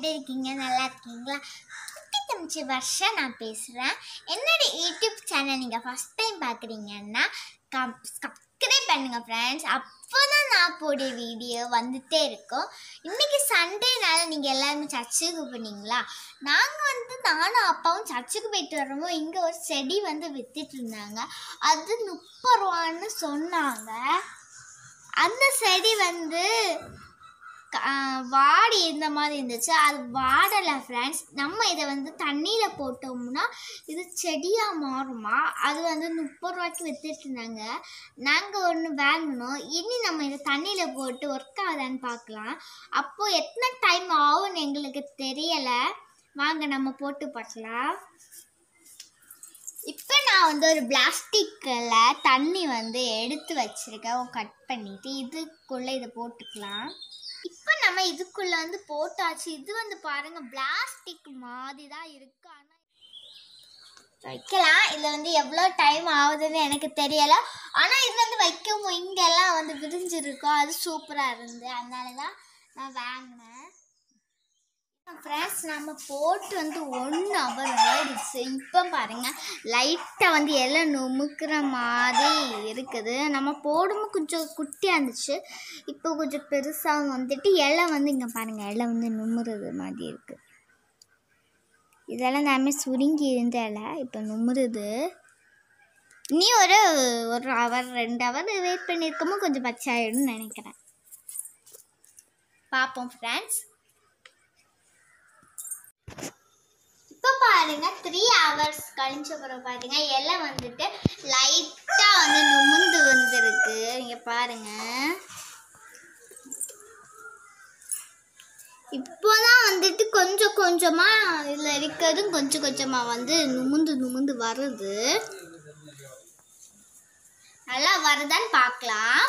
எப்படி இருக்கீங்க நல்லா இருக்கீங்களா குட்டி தம்பிச்சி வருஷம் நான் பேசுகிறேன் என்னோட யூடியூப் சேனல் நீங்கள் ஃபஸ்ட் டைம் பார்க்குறீங்கன்னா கம் சப்ஸ்கிரைப் பண்ணுங்கள் ஃப்ரெண்ட்ஸ் அப்போ தான் நான் போடிய வீடியோ வந்துட்டே இருக்கும் இன்றைக்கி சண்டேனால நீங்கள் எல்லாருமே சர்ச்சுக்கு போனீங்களா நாங்கள் வந்து நானும் அப்பாவும் சர்ச்சுக்கு போயிட்டு வரோமோ இங்கே ஒரு செடி வந்து வித்துட்டு இருந்தாங்க அது முப்பது ரூபான்னு சொன்னாங்க அந்த செடி வந்து க- ஆ, வாடி இந்த மாதிரி இருந்துச்சு அது வாடலை ஃப்ரெண்ட்ஸ் நம்ம இதை வந்து தண்ணியில் போட்டோம்னா இது செடியாக மாறுமா அது வந்து முப்பது ரூபாய்க்கு வித்துட்டு இருந்தாங்க நாங்கள் ஒன்று வாங்கினோம் இனி நம்ம இதை தண்ணியில் போட்டு ஒர்க் ஆகுதான்னு பார்க்கலாம் அப்போது எத்தனை டைம் ஆகும்னு எங்களுக்கு தெரியலை வாங்க நம்ம போட்டு பார்க்கலாம் இப்போ நான் வந்து ஒரு பிளாஸ்டிக்கில் தண்ணி வந்து எடுத்து வச்சுருக்கேன் கட் பண்ணிவிட்டு இதுக்குள்ளே இதை போட்டுக்கலாம் இப்போ நம்ம இதுக்குள்ளே வந்து போட்டாச்சு இது வந்து பாருங்கள் பிளாஸ்டிக் மாதிரி தான் இருக்கு ஆனால் வைக்கலாம் இதில் வந்து எவ்வளோ டைம் ஆகுதுன்னு எனக்கு தெரியலை ஆனால் இது வந்து வைக்கவும் இங்கெல்லாம் வந்து விரிஞ்சிருக்கும் அது சூப்பராக இருந்து அதனால தான் நான் வாங்கினேன் ஃப்ரெண்ட்ஸ் நம்ம போட்டு வந்து ஒன் ஹவர் ஓடிச்சு இப்போ பாருங்க லைட்டாக வந்து எல்லாம் நுமுக்கிற மாதிரி இருக்குது நம்ம போடும்போது கொஞ்சம் குட்டியாக இருந்துச்சு இப்போ கொஞ்சம் பெருசாக வந்துட்டு இலை வந்து இங்கே பாருங்கள் இலை வந்து நுமுறது மாதிரி இருக்குது இதெல்லாம் எல்லாமே சுருங்கி இருந்த இலை இப்போ நுமுறுது இனி ஒரு ஒரு ஹவர் ரெண்டு ஹவர் வெயிட் பண்ணியிருக்கமோ கொஞ்சம் பச்சாயிடும்னு நினைக்கிறேன் பார்ப்போம் ஃப்ரெண்ட்ஸ் இப்போ பாருங்க த்ரீ ஹவர்ஸ் கழிஞ்ச பிறகு பாருங்க இலை வந்துட்டு லைட்டாக வந்து நுமுந்து வந்திருக்கு இங்கே பாருங்க இப்போதான் வந்துட்டு கொஞ்சம் கொஞ்சமாக இதில் இருக்கிறதும் கொஞ்சம் கொஞ்சமாக வந்து நுமுந்து நுமுந்து வருது நல்லா வருதான்னு பார்க்கலாம்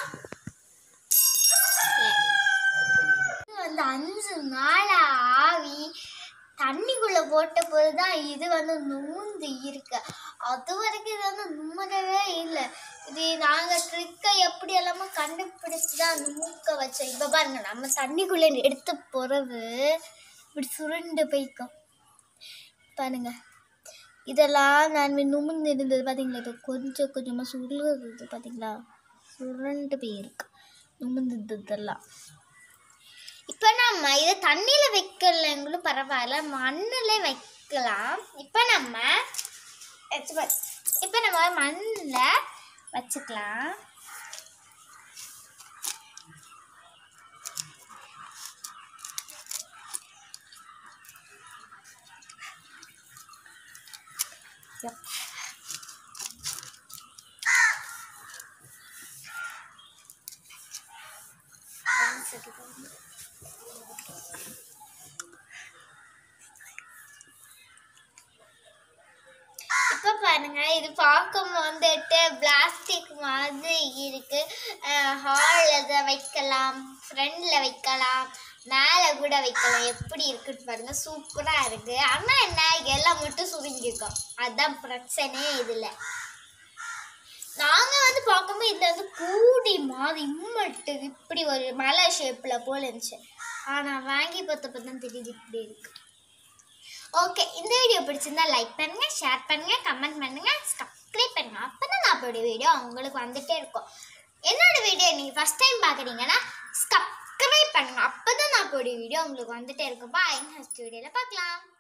இது வந்து அஞ்சு நாள் ஆவி தண்ணிக்குள்ள போட்ட போது தான் இது வந்து நுமுந்து இருக்கு அது வரைக்கும் இது வந்து நும்மறவே இல்லை இது நாங்கள் ட்ரிக்கை எப்படி எல்லாமே கண்டுபிடிச்சு தான் நுமுக்க வச்சோம் இப்போ பாருங்க நம்ம தண்ணிக்குள்ளே எடுத்து போகிறது இப்படி சுருண்டு போய்க்கும் பாருங்க இதெல்லாம் நான் நுமுந்து இருந்தது பார்த்தீங்களா இப்போ கொஞ்சம் கொஞ்சமாக சுருங்குது பார்த்தீங்களா சுருண்டு போயிருக்கு நுமுந்து இதெல்லாம் இப்போ நம்ம இதை தண்ணியில் வைக்கலங்களும் பரவாயில்ல மண்ணில் வைக்கலாம் இப்போ நம்ம இப்போ நம்ம மண்ணில் வச்சுக்கலாம் Yep. One second. இப்போ பாருங்க இது பார்க்கும் வந்துட்டு பிளாஸ்டிக் மாதிரி இருக்கு ஹாலில் இதை வைக்கலாம் ஃப்ரண்டில் வைக்கலாம் மேலே கூட வைக்கலாம் எப்படி இருக்குன்னு பாருங்க சூப்பராக இருக்கு ஆனால் என்ன எல்லாம் மட்டும் சுருங்கிருக்கோம் அதுதான் பிரச்சனையே இதில் நாங்கள் வந்து பார்க்கும்போது இதில் வந்து கூடி மாதிரி இம்மட்டு இப்படி ஒரு மலை ஷேப்பில் போல இருந்துச்சு ஆனால் வாங்கி பார்த்தப்ப தான் தெரியுது இப்படி இருக்கு ஓகே இந்த வீடியோ பிடிச்சிருந்தா லைக் பண்ணுங்க ஷேர் பண்ணுங்க கமெண்ட் பண்ணுங்க சப்ஸ்கிரைப் பண்ணுங்க அப்போ தான் நான் போட வீடியோ உங்களுக்கு வந்துட்டே இருக்கும் என்னோட வீடியோ நீங்கள் ஃபஸ்ட் டைம் பார்க்குறீங்கன்னா சப்ஸ்கிரைப் பண்ணுங்க அப்போ தான் நான் போட வீடியோ உங்களுக்கு வந்துட்டே இருக்கும் பாய் நெக்ஸ்ட் வீடியோவில் பார்க்கலாம்